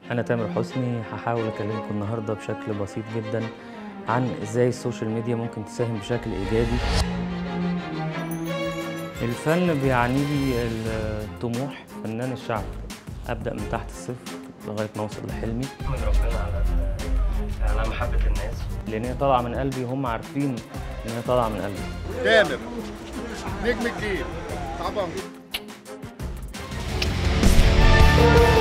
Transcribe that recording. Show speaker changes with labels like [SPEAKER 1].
[SPEAKER 1] أنا تامر حسني هحاول أكلمكم النهاردة بشكل بسيط جدا عن إزاي السوشيال ميديا ممكن تساهم بشكل إيجابي الفن بيعني لي الطموح فنان الشعب أبدأ من تحت الصفر لغاية ما أوصل لحلمي من ربنا على على محبة الناس لأن هي طالعة من قلبي وهم عارفين إن هي طالعة من قلبي
[SPEAKER 2] تامر نجم الجيل طبعا